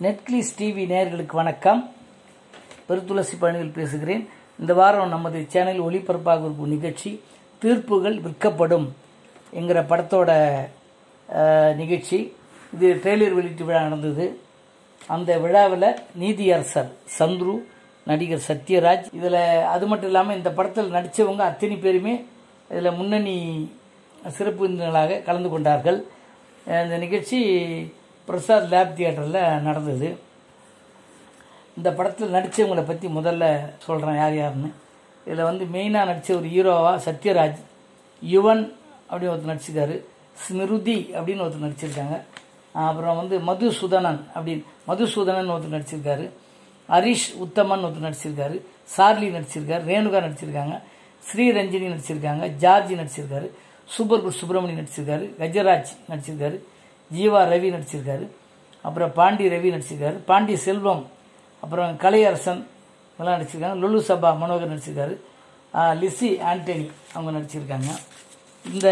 நெட்கிளிஸ் TV நேயர்களுக்கு வணக்கம் பெருத்துளசி பணியில் பேசுகிறேன் இந்த வாரம் நமது சேனல் ஒளிபரப்பாக இருக்கும் நிகழ்ச்சி தீர்ப்புகள் விற்கப்படும் என்கிற படத்தோட அஹ், நிகழ்ச்சி இது ட்ரெய்லர் வெளியீட்டு விழா நடந்தது அந்த விழாவில் நீதியரசர் சந்துரு நடிகர் சத்யராஜ் இதில் அது மட்டும் இல்லாமல் இந்த படத்தில் நடித்தவங்க அத்தனை பேருமே இதில் முன்னணி சிறப்பு விருந்தினர்களாக கலந்து கொண்டார்கள் அஹ் இந்த நிகழ்ச்சி பிரசாத் லேப் தியேட்டரில் நடந்தது இந்த படத்தில் நடித்தவங்களை பற்றி முதல்ல சொல்கிறேன் யார் யாருன்னு இதில் வந்து மெயினாக நடித்த ஒரு ஹீரோவா சத்யராஜ் யுவன் அப்படின்னு ஒருத்தர் நடிச்சிருக்காரு ஸ்மிருதி அப்படின்னு ஒருத்தர் நடிச்சிருக்காங்க அப்புறம் வந்து மதுசூதனன் அப்படின்னு மதுசூதனன் ஒருத்தர் நடிச்சிருக்காரு ஹரிஷ் உத்தமன் ஒருத்தர் நடிச்சிருக்காரு சார்லி நடிச்சிருக்காரு ரேணுகா நடிச்சிருக்காங்க ஸ்ரீரஞ்சினி நடிச்சிருக்காங்க ஜார்ஜி நடிச்சிருக்காரு சூப்பர் சுப்பிரமணி நடிச்சிருக்காரு கஜராஜ் நடிச்சிருக்காரு ஜீவா ரவி நடிச்சிருக்காரு அப்புறம் பாண்டி ரவி நடிச்சிருக்காரு பாண்டி செல்வம் அப்புறம் கலையரசன் இவங்கெல்லாம் நடிச்சிருக்காங்க லுலு சபா மனோகர் நடிச்சிருக்காரு ஆ, லிசி ஆண்டனி அவங்க நடிச்சிருக்காங்க இந்த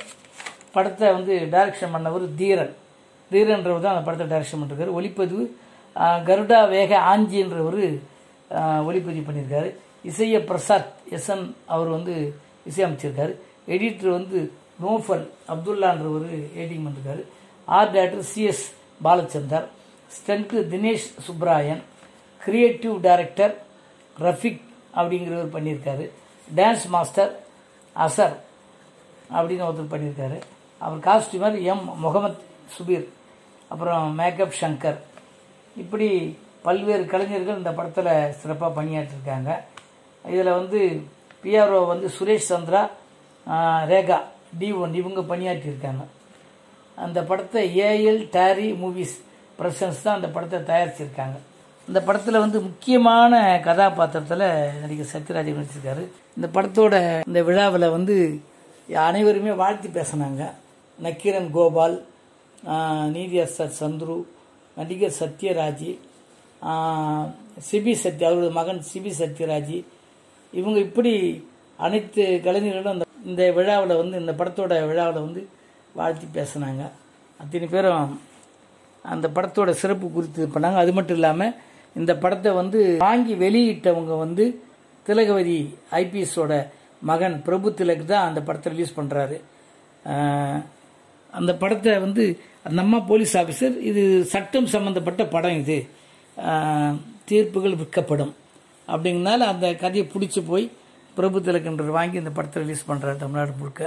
படத்தை வந்து டைரக்ஷன் பண்ணவர் தீரன் தீரன்றவர் தான் அந்த படத்தை டைரக்ஷன் பண்ணிருக்காரு ஒளிப்பதிவு ஆ, கருடா வேக ஆஞ்சின்றவர் ஆ, ஒளிப்பதிவு பண்ணியிருக்காரு இசைய பிரசாத் எஸ்என் அவர் வந்து இசையமைச்சிருக்காரு எடிட்டர் வந்து நோஃபல் அப்துல்லான்றவர் எடிட்டிங் பண்ணிருக்காரு art director CS Balachandar stunt Dinesh Subbarayan creative director Rafiq அப்படிங்கிறவர் பண்ணியிருக்காரு டான்ஸ் மாஸ்டர் அசர் அப்படின்னு ஒருத்தர் பண்ணியிருக்காரு அப்புறம் காஸ்டியூமர் எம் முகமத் சுபீர் அப்புறம் மேக்கப் சங்கர் இப்படி பல்வேறு கலைஞர்கள் இந்த படத்தில் சிறப்பாக பணியாற்றிருக்காங்க இதில் வந்து பிஆர்ஓ வந்து சுரேஷ் சந்திரா ஆஹ், ரேகா டி ஒன் இவங்க பணியாற்றியிருக்காங்க அந்த படத்தை ஏஎல் டாரி மூவிஸ் பிரசன்ஸ் தான் அந்த படத்தை தயாரிச்சிருக்காங்க இந்த படத்தில் வந்து முக்கியமான கதாபாத்திரத்தில் நடிகர் சத்யராஜ் நடிச்சிருக்காரு இந்த படத்தோட இந்த விழாவில் வந்து அனைவருமே வாழ்த்தி பேசினாங்க நக்கீரன் கோபால் ஆஹ், நீதியரசர் சந்துரு நடிகர் சத்யராஜ் ஆஹ், சிபி சத்ய அவரது மகன் சிபி சத்யராஜ் இவங்க இப்படி அனைத்து கலைஞர்களும் அந்த இந்த விழாவில் வந்து இந்த படத்தோட விழாவில் வந்து வாழ்த்தி பேசினாங்க அத்தனை பேரும் அந்த படத்தோட சிறப்பு குறித்து இது பண்ணாங்க அது மட்டும் இல்லாமல் இந்த படத்தை வந்து வாங்கி வெளியிட்டவங்க வந்து திலகவதி ஐபிஎஸோட மகன் பிரபு திலக் தான் அந்த படத்தை ரிலீஸ் பண்ணுறாரு அந்த படத்தை வந்து அந்த அம்மா போலீஸ் ஆஃபீஸர் இது சட்டம் சம்பந்தப்பட்ட படம் இது ஆஹ், தீர்ப்புகள் விற்கப்படும் அப்படிங்கனால அந்த கதையை பிடிச்சி போய் பிரபு திலக்கன்றர் வாங்கி இந்த படத்தை ரிலீஸ் பண்ணுறாரு தமிழ்நாடு முழுக்க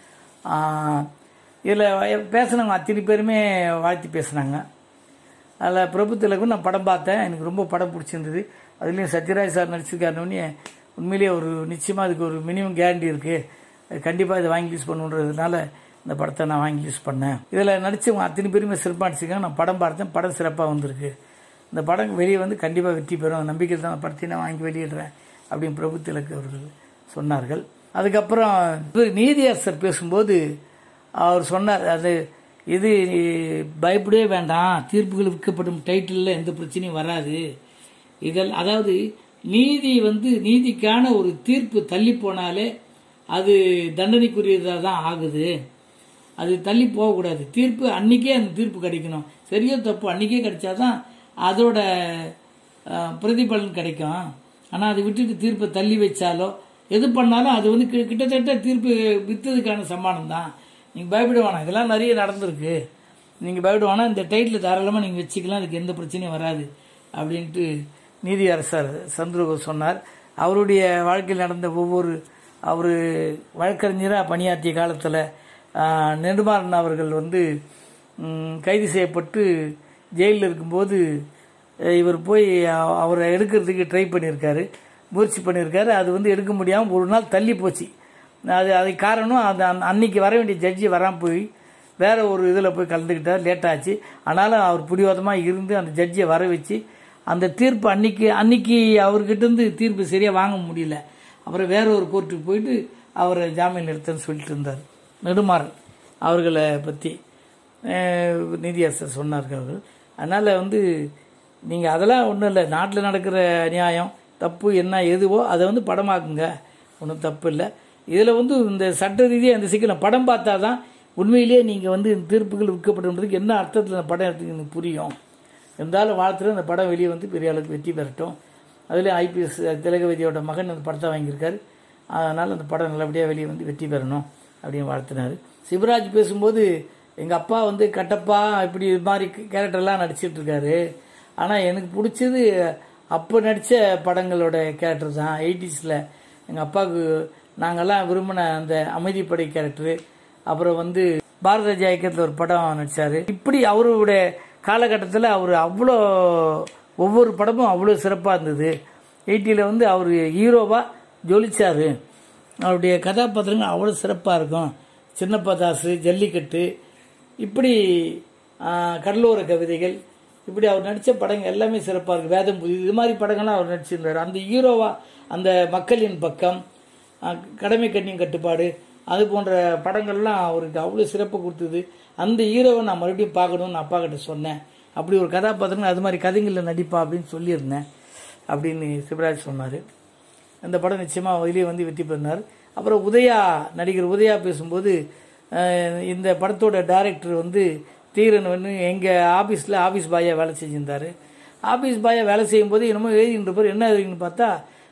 இதில் பேசுனவங்க அத்தனை பேருமே வாழ்த்தி பேசுனாங்க அதில் பிரபு திலகம் நான் படம் பார்த்தேன் எனக்கு ரொம்ப படம் பிடிச்சிருந்தது அதுலேயும் சத்யராஜ் சார் நடிச்சிருக்காருன்னு உண்மையிலேயே ஒரு நிச்சயமாக அதுக்கு ஒரு மினிமம் கேரண்டி இருக்குது கண்டிப்பாக இதை வாங்கி யூஸ் பண்ணுன்றதுனால இந்த படத்தை நான் வாங்கி யூஸ் பண்ணேன் இதில் நடித்தவங்க அத்தனை பேருமே சிறப்பாக நடிச்சிருக்காங்க நான் படம் பார்த்தேன் படம் சிறப்பாக வந்திருக்கு இந்த படம் வெளியே வந்து கண்டிப்பாக வெற்றி பெறும் நம்பிக்கை தான் படத்தை நான் வாங்கி வெளியிடுறேன் அப்படின்னு பிரபு திலக் அவர்கள் சொன்னார்கள் அதுக்கப்புறம் இவர் நீதியரசர் பேசும்போது அவர் சொன்னார் அது இது பயப்படவே வேண்டாம் தீர்ப்புகள் விற்கப்படும் டைட்டிலில் எந்த பிரச்சனையும் வராது இதில் அதாவது நீதி வந்து நீதிக்கான ஒரு தீர்ப்பு தள்ளி போனாலே அது தண்டனைக்குரியதாக தான் ஆகுது அது தள்ளி போகக்கூடாது தீர்ப்பு அன்னைக்கே அந்த தீர்ப்பு கிடைக்கணும் சரியோ தப்பு அன்னைக்கே கிடைச்சாதான் அதோட அஹ், பிரதிபலன் கிடைக்கும் ஆனால் அதை விட்டுட்டு தீர்ப்பை தள்ளி வச்சாலோ எது பண்ணாலும் அது வந்து கி- கிட்டத்தட்ட தீர்ப்பு விற்றதுக்கான சமானம் தான் நீங்கள் பயப்பட வேணாம் இதெல்லாம் நிறைய நடந்திருக்கு நீங்கள் பயப்பட வேணாம் இந்த டைட்டில் தாராளமாக நீங்கள் வச்சுக்கலாம் அதுக்கு எந்த பிரச்சனையும் வராது அப்படின்ட்டு நீதியரசர் சந்துரு சொன்னார் அவருடைய வாழ்க்கையில் நடந்த ஒவ்வொரு அவர் வழக்கறிஞராக பணியாற்றிய காலத்தில் நெடுமாறன் அவர்கள் வந்து ம், கைது செய்யப்பட்டு ஜெயிலில் இருக்கும்போது அஹ், இவர் போய் அ- அவரை எடுக்கிறதுக்கு ட்ரை பண்ணியிருக்காரு முயற்சி பண்ணியிருக்காரு அது வந்து எடுக்க முடியாமல் ஒரு நாள் தள்ளி போச்சு அது அதுக்கு காரணம் அது அன்- அன்னைக்கு வர வேண்டிய ஜட்ஜி வராமல் போய் வேற ஒரு இதில் போய் கலந்துக்கிட்டார் லேட் ஆச்சு ஆனாலும் அவர் பிடிவாதமாக இருந்து அந்த ஜட்ஜியை வர வச்சு அந்த தீர்ப்பு அன்னைக்கு அன்னைக்கு அவர்கிட்ட இருந்து தீர்ப்பு சரியாக வாங்க முடியல அப்புறம் வேற ஒரு கோர்ட்டுக்கு போயிட்டு அவரை ஜாமீன் எடுத்தேன்னு சொல்லிட்டு இருந்தார் நெடுமாறன் அவர்களை பற்றி நீதியரசர் சொன்னார்கள் அவர்கள் அதனால் வந்து நீங்கள் அதெல்லாம் ஒன்றும் இல்லை நாட்டில் நடக்கிற நியாயம் தப்பு என்ன எதுவோ அதை வந்து படமாக்குங்க ஒன்றும் தப்பு இல்லை இதில் வந்து இந்த சட்ட ரீதியாக இந்த சிக்கலை படம் பார்த்தா தான் உண்மையிலேயே நீங்கள் வந்து இந்த தீர்ப்புகள் விற்கப்படுன்றதுக்கு என்ன அர்த்தத்தில் இந்த படம் எடுத்துக்கு புரியும் இருந்தாலும் வாழ்த்துட்டு அந்த படம் வெளியே வந்து பெரிய அளவுக்கு வெற்றி பெறட்டும் அதுலேயும் ஐபிஎஸ் திலகவதியோட மகன் அந்த படத்தை வாங்கியிருக்காரு அதனால் அந்த படம் நல்லபடியாக வெளியே வந்து வெற்றி பெறணும் அப்படின்னு வாழ்த்தினார் சிவராஜ் பேசும்போது எங்கள் அப்பா வந்து கட்டப்பா இப்படி இது மாதிரி கேரக்டர்லாம் நடிச்சிட்டு இருக்காரு ஆனால் எனக்கு பிடிச்சது அப்போ நடித்த படங்களோட கேரக்டர் தான் எயிட்டிஸில் எங்கள் அப்பாவுக்கு நாங்கள்லாம் விரும்பின அந்த அமைதிப்படை கேரக்டரு அப்புறம் வந்து பாரத ஜெயக்கத்தில் ஒரு படம் நடித்தார் இப்படி அவருடைய காலகட்டத்தில் அவர் அவ்வளோ ஒவ்வொரு படமும் அவ்வளோ சிறப்பாக இருந்தது எயிட்டியில் வந்து அவர் ஹீரோவாக ஜொலிச்சார் அவருடைய கதாபாத்திரங்கள் அவ்வளோ சிறப்பாக இருக்கும் சின்னப்பா தாசு ஜல்லிக்கட்டு இப்படி ஆ, கடலோர கவிதைகள் இப்படி அவர் நடித்த படங்கள் எல்லாமே சிறப்பாக இருக்குது வேதம் புதி இது மாதிரி படங்கள்லாம் அவர் நடிச்சிருந்தார் அந்த ஹீரோவாக அந்த மக்களின் பக்கம் ஆ, கடமை கண்ணியம் கட்டுப்பாடு அது போன்ற படங்கள்லாம் அவருக்கு அவ்வளோ சிறப்பு கொடுத்தது அந்த ஹீரோவை நான் மறுபடியும் பார்க்கணும்னு அப்பா கிட்ட சொன்னேன் அப்படி ஒரு கதாபாத்திரம் அது மாதிரி கதைகளில் நடிப்பா அப்படின்னு சொல்லியிருந்தேன் அப்படின்னு சிவராஜ் சொன்னார் அந்த படம் நிச்சயமாக வெளியே வந்து வெற்றி பெறார் அப்புறம் உதயா நடிகர் உதயா பேசும்போது அஹ், இந்த படத்தோட டைரக்டர் வந்து தீரன் வந்து எங்கள் ஆஃபீஸில் ஆஃபீஸ் பாயாக வேலை செஞ்சிருந்தார் ஆஃபீஸ் பாயாக வேலை செய்யும்போது என்னமோ எழுதின்ற பேர் என்ன எழுதின்னு பார்த்தா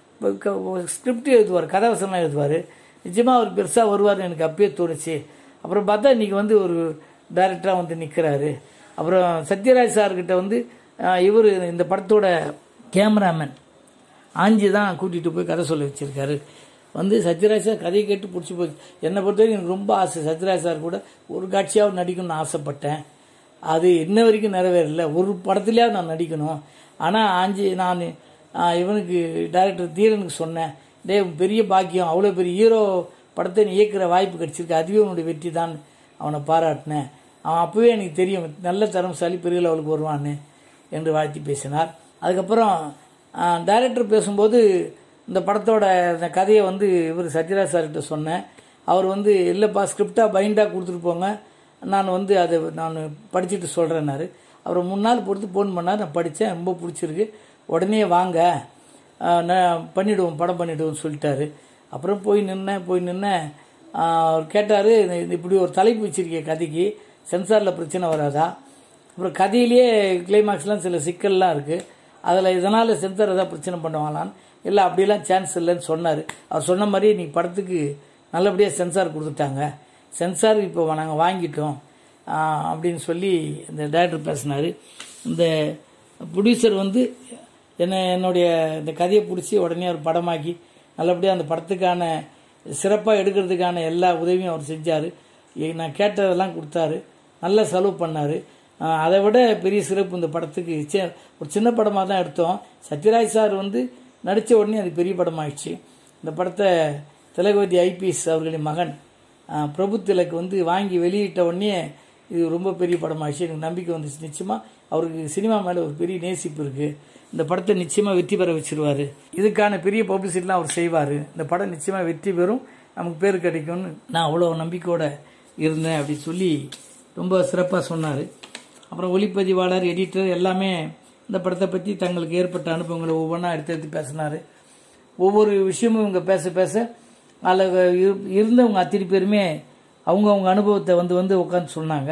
ஸ்கிரிப்ட் எழுதுவார் கதாவசனம் எழுதுவார் நிச்சயமாக அவர் பெருசாக வருவார்னு எனக்கு அப்பயே தோணுச்சு அப்புறம் பார்த்தா இன்றைக்கி வந்து ஒரு டைரக்டராக வந்து நிற்கிறாரு அப்புறம் சத்யராஜ் சார்கிட்ட வந்து இவர் இந்த படத்தோட கேமராமேன் ஆஞ்சி தான் கூட்டிகிட்டு போய் கதை சொல்ல வச்சிருக்காரு வந்து சத்யராஜ் சார் கதையை கேட்டு பிடிச்சி போச்சு என்னை பொறுத்தவரைக்கும் எனக்கு ரொம்ப ஆசை சத்யராஜ் சார் கூட ஒரு காட்சியாவது நடிக்கணும்னு ஆசைப்பட்டேன் அது இன்ன வரைக்கும் நிறைவேறல ஒரு படத்துலயாவது நான் நடிக்கணும் ஆனால் ஆஞ்சி நான் ஆ, இவனுக்கு டைரக்டர் தீரனுக்கு சொன்னேன் டே பெரிய பாக்கியம் அவ்வளோ பெரிய ஹீரோ படத்தை நீ இயக்குற வாய்ப்பு கிடைச்சிருக்கு அதுவே உன்னுடைய வெற்றி தான் அவனை பாராட்டினேன் அவன் அப்போவே எனக்கு தெரியும் நல்ல திறமசாலி பெரிய லெவலுக்கு வருவான்னு என்று வாழ்த்தி பேசினார் அதுக்கப்புறம் டைரக்டர் பேசும்போது இந்த படத்தோட இந்த கதையை வந்து இவர் சத்யராஜ் சார்கிட்ட சொன்னேன் அவர் வந்து இல்லைப்பா ஸ்கிரிப்டாக பைண்டாக கொடுத்துட்டு போங்க நான் வந்து அதை நான் படிச்சுட்டு சொல்கிறேன்னாரு அப்புறம் மூணு நாள் பொறுத்து ஃபோன் பண்ணார் நான் படித்தேன் ரொம்ப பிடிச்சிருக்கு உடனே வாங்க ஆஹ் நான் பண்ணிவிடுவோம் படம் பண்ணிவிடுவோம்னு சொல்லிட்டாரு அப்புறம் போய் நின்னேன் போய் நின்னேன் ஆஹ் அவர் கேட்டார் இப்படி ஒரு தலைப்பு வச்சிருக்கே கதைக்கு சென்சாரில் பிரச்சனை வராதா அப்புறம் கதையிலேயே கிளைமாக்ஸ்லாம் சில சிக்கல்லாம் இருக்குது அதில் இதனால் சென்சார் ஏதாவது பிரச்சனை பண்ணுவாங்களான்னு இல்லை அப்படிலாம் சான்ஸ் இல்லைன்னு சொன்னார் அவர் சொன்ன மாதிரி நீ படத்துக்கு நல்லபடியாக சென்சார் கொடுத்துட்டாங்க சென்சார் இப்போ நாங்கள் வாங்கிட்டோம் ஆஹ் அப்படின்னு சொல்லி இந்த டைரக்டர் பேசினார் இந்த ப்ரொடியூசர் வந்து என்ன என்னுடைய இந்த கதையை பிடிச்சி உடனே ஒரு படமாக்கி நல்லபடியாக அந்த படத்துக்கான சிறப்பாக எடுக்கிறதுக்கான எல்லா உதவியும் அவர் செஞ்சார் நான் கேட்டதெல்லாம் கொடுத்தாரு நல்லா செலவு பண்ணார் அதை விட பெரிய சிறப்பு இந்த படத்துக்கு சி- ஒரு சின்ன படமாக தான் எடுத்தோம் சத்யராஜ் சார் வந்து நடித்த உடனே அது பெரிய படமாயிடுச்சு இந்த படத்தை திலகவதி ஐபிஎஸ் அவர்களின் மகன் ஆஹ், பிரபு திலக் வந்து வாங்கி வெளியிட்ட உடனே இது ரொம்ப பெரிய படமாயிடுச்சு எனக்கு நம்பிக்கை வந்துச்சு நிச்சயமாக அவருக்கு சினிமா மேலே ஒரு பெரிய நேசிப்பு இருக்குது இந்த படத்தை நிச்சயமாக வெற்றி பெற வச்சிருவாரு இதுக்கான பெரிய பப்ளிசிட்டிலாம் அவர் செய்வார் இந்த படம் நிச்சயமாக வெற்றி பெறும் நமக்கு பேர் கிடைக்கும்னு நான் அவ்வளோ நம்பிக்கையோட இருந்தேன் அப்படின்னு சொல்லி ரொம்ப சிறப்பாக சொன்னார் அப்புறம் ஒளிப்பதிவாளர் எடிட்டர் எல்லாமே இந்த படத்தை பற்றி தங்களுக்கு ஏற்பட்ட அனுபவங்களை ஒவ்வொன்றா எடுத்து எடுத்து பேசினார் ஒவ்வொரு விஷயமும் இவங்க பேச பேச அதில் இருந்தவங்க அத்தனை பேருமே அவங்கவுங்க அனுபவத்தை வந்து வந்து உட்காந்து சொன்னாங்க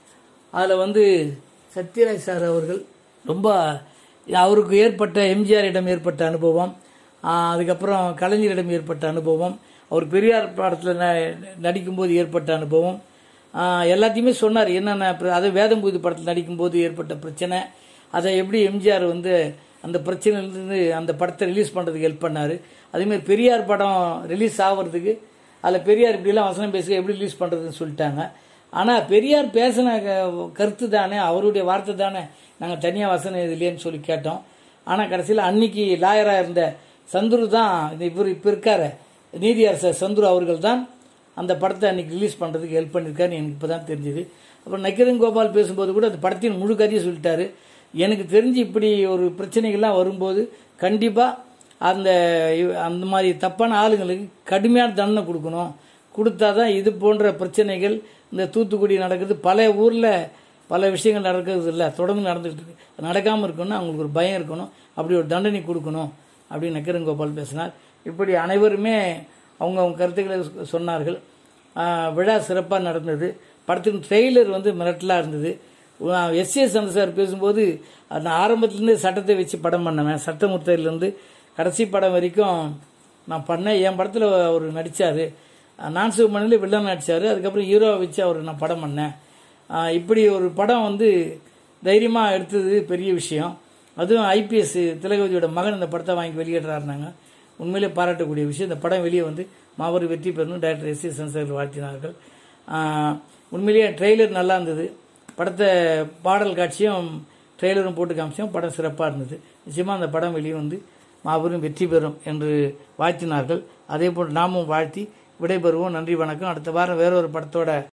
அதில் வந்து சத்யராஜ் சார் அவர்கள் ரொம்ப அவருக்கு ஏற்பட்ட எம்ஜிஆரிடம் ஏற்பட்ட அனுபவம் ஆஹ் அதுக்கப்புறம் கலைஞரிடம் ஏற்பட்ட அனுபவம் அவர் பெரியார் படத்தில் ந நடிக்கும்போது ஏற்பட்ட அனுபவம் ஆஹ் எல்லாத்தையுமே சொன்னார் என்னென்ன பிர- அது வேதம்பூதி படத்தில் நடிக்கும்போது ஏற்பட்ட பிரச்சனை அதை எப்படி எம்ஜிஆர் வந்து அந்த பிரச்சனையிலிருந்து அந்த படத்தை ரிலீஸ் பண்ணுறதுக்கு ஹெல்ப் பண்ணார் அதேமாதிரி பெரியார் படம் ரிலீஸ் ஆகிறதுக்கு அதில் பெரியார் இப்படிலாம் வசனம் பேசுக எப்படி ரிலீஸ் பண்ணுறதுன்னு சொல்லிட்டாங்க ஆனால் பெரியார் பேசின க- கருத்து தானே அவருடைய வார்த்தை தானே நாங்கள் தனியாக வசனம் எழுதலையேன்னு சொல்லி கேட்டோம் ஆனால் கடைசியில் அன்னைக்கு லாயராக இருந்த சந்துரு தான் இந்த இவர் இப்போ இருக்காரு நீதியரசர் சந்துரு அவர்கள் தான் அந்த படத்தை அன்னைக்கு ரிலீஸ் பண்ணுறதுக்கு ஹெல்ப் பண்ணியிருக்காருன்னு எனக்கு இப்போ தான் தெரிஞ்சுது அப்புறம் நக்கீரன் கோபால் பேசும்போது கூட அந்த படத்தின் முழு கதையை சொல்லிட்டாரு எனக்கு தெரிஞ்சு இப்படி ஒரு பிரச்சனைகள்லாம் வரும்போது கண்டிப்பாக அந்த இவ- அந்த மாதிரி தப்பான ஆளுங்களுக்கு கடுமையான தண்டனை கொடுக்கணும் கொடுத்தா தான் இது போன்ற பிரச்சனைகள் இந்த தூத்துக்குடி நடக்குது பல ஊரில் பல விஷயங்கள் நடக்கிறது இல்லை தொடர்ந்து நடந்துகிட்டு இருக்கு நடக்காமல் இருக்கணும்னா அவங்களுக்கு ஒரு பயம் இருக்கணும் அப்படி ஒரு தண்டனை கொடுக்கணும் அப்படின்னு நக்கீரன் கோபால் பேசினார் இப்படி அனைவருமே அவங்க அவங்க கருத்துக்களை சொ- சொன்னார்கள் ஆஹ் விழா சிறப்பாக நடந்தது படத்தின் ட்ரெய்லர் வந்து மிரட்டலாக இருந்தது எஸ் ஏ சந்திர சார் பேசும்போது நான் ஆரம்பத்துலேருந்து சட்டத்தை வச்சு படம் பண்ணவேன் சட்டமுத்தையிலேருந்து கடைசி படம் வரைக்கும் நான் பண்ணேன் என் படத்தில் அவர் நடித்தார் நான் சிவமணியில் வில்லன் நடித்தார் அதுக்கப்புறம் ஹீரோவை வச்சு அவர் நான் படம் பண்ணேன் ஆஹ் இப்படி ஒரு படம் வந்து தைரியமாக எடுத்தது பெரிய விஷயம் அதுவும் ஐபிஎஸ் திலகவதியோட மகன் இந்த படத்தை வாங்கி வெளியிடுறாருனாங்க உண்மையிலே பாராட்டக்கூடிய விஷயம் இந்த படம் வெளியே வந்து மாபெரும் வெற்றி பெறணும் டைரக்டர் எஸ் எஸ் சன்சர்கள் வாழ்த்தினார்கள் ஆஹ் உண்மையிலேயே ட்ரெய்லர் நல்லா இருந்தது படத்தை பாடல் காட்சியும் ட்ரெய்லரும் போட்டு காமிச்சோம் படம் சிறப்பாக இருந்தது நிச்சயமாக அந்த படம் வெளியே வந்து மாபெரும் வெற்றி பெறும் என்று வாழ்த்தினார்கள் அதே போல் நாமும் வாழ்த்தி விடைபெறுவோம் நன்றி வணக்கம் அடுத்த வாரம் வேறொரு படத்தோட